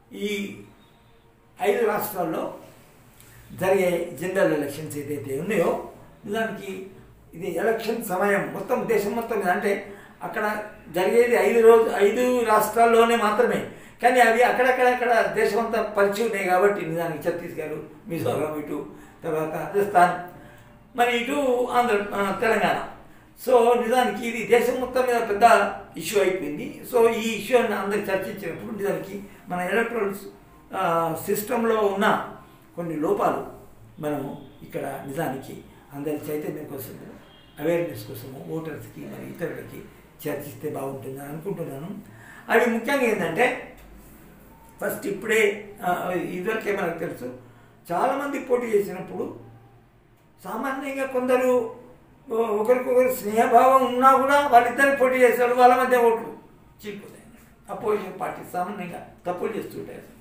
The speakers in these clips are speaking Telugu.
ఈ ఐదు రాష్ట్రాల్లో జరిగే జనరల్ ఎలక్షన్స్ ఏదైతే ఉన్నాయో నిజానికి ఇది ఎలక్షన్ సమయం మొత్తం దేశం మొత్తం మీద అంటే అక్కడ జరిగేది ఐదు రోజు ఐదు రాష్ట్రాల్లోనే మాత్రమే కానీ అవి అక్కడక్కడక్కడ దేశం అంతా పరిచి ఉన్నాయి కాబట్టి నిజానికి ఛత్తీస్గఢ్ మిజోరాం ఇటు తర్వాత రాజస్థాన్ మరి ఇటు ఆంధ్ర ఆ, తెలంగాణ సో నిజానికి ఇది దేశం మొత్తం మీద పెద్ద ఇష్యూ అయిపోయింది సో ఈ ఇష్యూని అందరికి చర్చించినప్పుడు నిజానికి మన ఎలక్ట్రల్ సిస్టంలో ఉన్న కొన్ని లోపాలు మనము ఇక్కడ నిజానికి అందరి చైతన్యం కోసం అవేర్నెస్ కోసము ఓటర్స్కి మరి ఇతరులకి చర్చిస్తే బాగుంటుందని అనుకుంటున్నాను అవి ముఖ్యంగా ఏంటంటే ఫస్ట్ ఇప్పుడే ఆ, ఇదివరకే మనకు తెలుసు చాలామంది పోటీ చేసినప్పుడు సామాన్యంగా కొందరు ఓ, ఒకరికొకరు స్నేహభావం ఉన్నా కూడా వాళ్ళిద్దరు పోటీ చేస్తారు వాళ్ళ మధ్య ఓట్లు చీలిపోతాయి అపోజిషన్ పార్టీ సామాన్యంగా తప్పులు చేస్తుంటాయి అసలు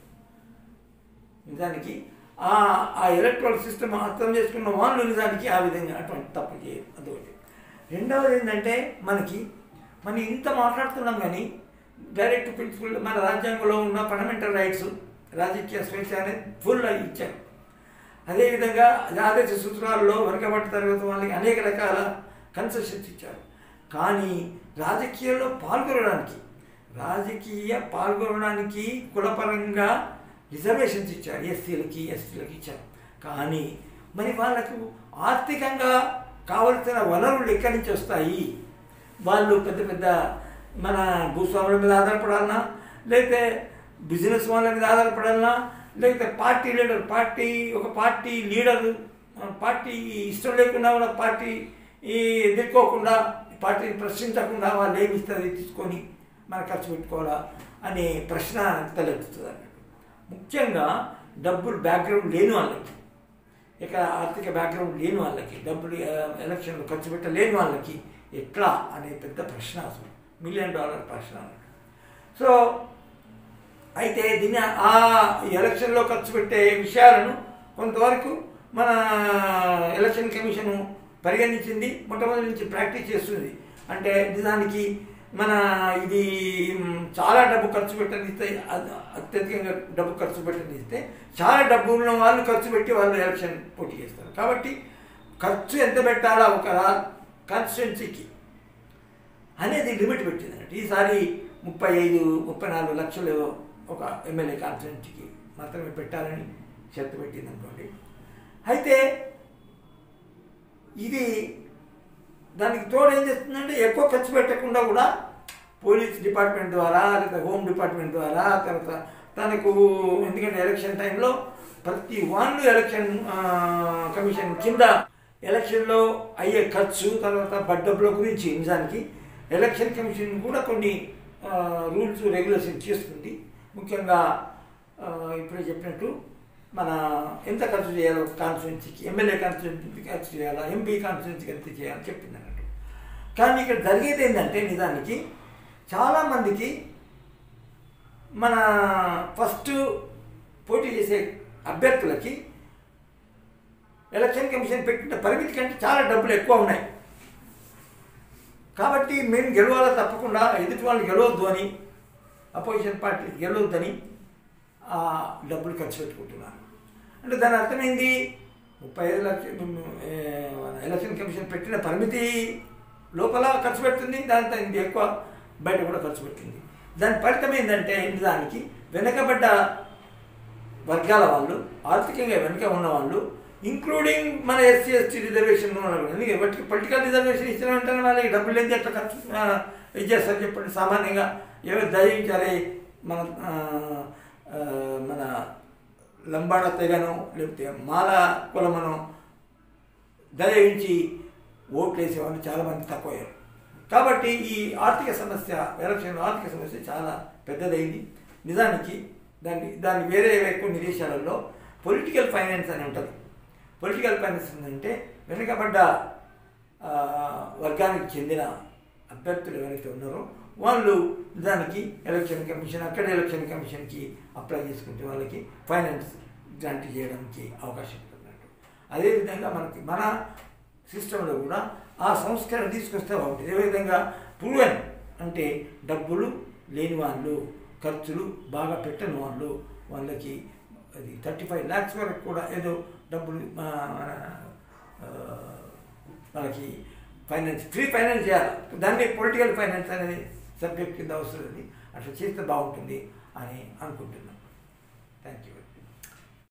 నిజానికి ఆ ఆ ఎలక్ట్రల్ సిస్టమ్ అర్థం చేసుకున్న వాళ్ళు నిజానికి ఆ విధంగా అటువంటి తప్పు చేయరు అదొకటి రెండవది ఏంటంటే మనకి మనం ఇంత మాట్లాడుతున్నాం కానీ డైరెక్ట్ ప్రిన్సిపల్ మన రాజ్యాంగంలో ఉన్న ఫండమెంటల్ రైట్స్ రాజకీయ స్వేచ్ఛ అనేది ఫుల్ ఇచ్చారు అదేవిధంగా ఆదేశ సూత్రాల్లో వెనకబడ్డ తరగతి వాళ్ళకి అనేక రకాల కన్సెషన్స్ ఇచ్చారు కానీ రాజకీయాల్లో పాల్గొనడానికి రాజకీయ పాల్గొనడానికి కులపరంగా రిజర్వేషన్స్ ఇచ్చారు ఎస్సీలకి ఎస్టీలకి ఇచ్చారు కానీ మరి వాళ్ళకు ఆర్థికంగా కావలసిన వనరులు ఎక్కడి నుంచి వస్తాయి వాళ్ళు పెద్ద పెద్ద మన భూస్వాముల మీద ఆధారపడాలన్నా లేకపోతే బిజినెస్ వాళ్ళ మీద ఆధారపడాలన్నా లేకపోతే పార్టీ లీడర్ పార్టీ ఒక పార్టీ లీడర్ పార్టీ ఇష్టం లేకుండా కూడా పార్టీ ఈ ఎదుర్కోకుండా పార్టీని ప్రశ్నించకుండా వాళ్ళు ఏమి ఇస్తుంది తీసుకొని మన ఖర్చు పెట్టుకోవాలా అనే ప్రశ్న తలెత్తుతుంది అన్నట్టు ముఖ్యంగా డబ్బులు బ్యాక్గ్రౌండ్ లేని వాళ్ళకి ఇక ఆర్థిక బ్యాక్గ్రౌండ్ లేని వాళ్ళకి డబ్బులు ఆ, ఎలక్షన్లు ఖర్చు పెట్టలేని వాళ్ళకి ఎట్లా అనే పెద్ద ప్రశ్న అసలు మిలియన్ డాలర్ ప్రశ్న అన్నట్టు సో అయితే దీన్ని ఆ ఎలక్షన్లో ఖర్చు పెట్టే విషయాలను కొంతవరకు మన ఎలక్షన్ కమిషను పరిగణించింది మొట్టమొదటి నుంచి ప్రాక్టీస్ చేస్తుంది అంటే నిజానికి మన ఇది మ్, చాలా డబ్బు ఖర్చు పెట్టనిస్తే అ- అత్యధికంగా డబ్బు ఖర్చు పెట్టనిస్తే చాలా డబ్బు ఉన్న వాళ్ళు ఖర్చు పెట్టి వాళ్ళు ఎలక్షన్ పోటీ చేస్తారు కాబట్టి ఖర్చు ఎంత పెట్టాలా ఒక కాన్స్టిట్యున్సీకి అనేది లిమిట్ పెట్టింది అన్నట్టు ఈసారి ముప్పై ఐదు ముప్పై నాలుగు లక్షలు ఒక ఎమ్మెల్యే కాన్స్టిట్యున్సీకి మాత్రమే పెట్టాలని షరతు పెట్టింది అనుకోండి అయితే ఇది దానికి తోడు ఏం చేస్తుందంటే ఎక్కువ ఖర్చు పెట్టకుండా కూడా పోలీస్ డిపార్ట్మెంట్ ద్వారా లేదా హోమ్ డిపార్ట్మెంట్ ద్వారా తర్వాత తనకు ఎందుకంటే ఎలక్షన్ టైంలో ప్రతి వాళ్ళు ఎలక్షన్ ఆ, కమిషన్ కింద ఎలక్షన్లో అయ్యే ఖర్చు తర్వాత బడ్డబ్బుల గురించి నిజానికి ఎలక్షన్ కమిషన్ కూడా కొన్ని రూల్స్ రెగ్యులేషన్ చేస్తుంది ముఖ్యంగా ఆ, ఇప్పుడే చెప్పినట్టు మన ఎంత ఖర్చు చేయాలో కాన్స్టిట్యున్సీకి ఎమ్మెల్యే కాన్స్టిట్యున్సీకి ఖర్చు చేయాలా ఎంపీ కాన్స్టిట్యున్సీకి ఎంత చేయాలని చెప్పింది అన్నట్టు కానీ ఇక్కడ జరిగేది ఏంటంటే నిజానికి చాలామందికి మన ఫస్ట్ పోటీ చేసే అభ్యర్థులకి ఎలక్షన్ కమిషన్ పెట్టిన పరిమితి కంటే చాలా డబ్బులు ఎక్కువ ఉన్నాయి కాబట్టి మేము గెలవాలా తప్పకుండా ఎదుటి వాళ్ళు గెలవద్దు అని అపోజిషన్ పార్టీ గెలవద్దని ఆ డబ్బులు ఖర్చు పెట్టుకుంటున్నారు అంటే దాని అర్థమైంది ముప్పై ఐదు లక్షలు ఏ, మన ఎలక్షన్ కమిషన్ పెట్టిన పరిమితి లోపల ఖర్చు పెడుతుంది దాంతో ఇది ఎక్కువ బయట కూడా ఖర్చు పెడుతుంది దాని ఫలితం ఏంటంటే దానికి వెనకబడ్డ వర్గాల వాళ్ళు ఆర్థికంగా వెనుక ఉన్న వాళ్ళు ఇంక్లూడింగ్ మన ఎస్సీ ఎస్టీ రిజర్వేషన్ ఉన్న వాళ్ళు ఎందుకంటే వాటికి పొలిటికల్ రిజర్వేషన్ ఇచ్చిన వెంటనే వాళ్ళకి డబ్బులు ఏంటి ఎట్లా ఖర్చు ఆ, ఇది చేస్తారు చెప్పండి సామాన్యంగా ఎవరు దయించాలి మన ఆ, ఆ, మన లంబాడ తెగను లేకపోతే మాల కులమను దయించి ఓట్లు వేసేవాళ్ళు చాలామంది తక్కువయ్యారు కాబట్టి ఈ ఆర్థిక సమస్య ఎలక్షన్లో ఆర్థిక సమస్య చాలా పెద్దదైంది నిజానికి దాన్ని దాన్ని వేరే కొన్ని దేశాలలో పొలిటికల్ ఫైనాన్స్ అని ఉంటుంది పొలిటికల్ ఫైనాన్స్ అంటే వెనుకబడ్డ ఆ, వర్గానికి చెందిన అభ్యర్థులు ఎవరైతే ఉన్నారో వాళ్ళు నిజానికి ఎలక్షన్ కమిషన్ అక్కడ ఎలక్షన్ కమిషన్కి అప్లై చేసుకుంటే వాళ్ళకి ఫైనాన్స్ గ్రాంట్ చేయడానికి అవకాశం ఉంటున్నట్టు అదేవిధంగా మనకి మన సిస్టంలో కూడా ఆ సంస్కరణ తీసుకొస్తే బాగుంటుంది ఏ విధంగా ప్రూవెన్ అంటే డబ్బులు లేని వాళ్ళు ఖర్చులు బాగా పెట్టని వాళ్ళు వాళ్ళకి అది థర్టీ ఫైవ్ ల్యాక్స్ వరకు కూడా ఏదో డబ్బులు ఆ, మన ఆ, మనకి ఫైనాన్స్ ఫ్రీ ఫైనాన్స్ చేయాలి దాన్ని పొలిటికల్ ఫైనాన్స్ అనేది సబ్జెక్ట్ కింద వస్తుంది అట్లా చేస్తే బాగుంటుంది అని అనుకుంటున్నాను థ్యాంక్ యూ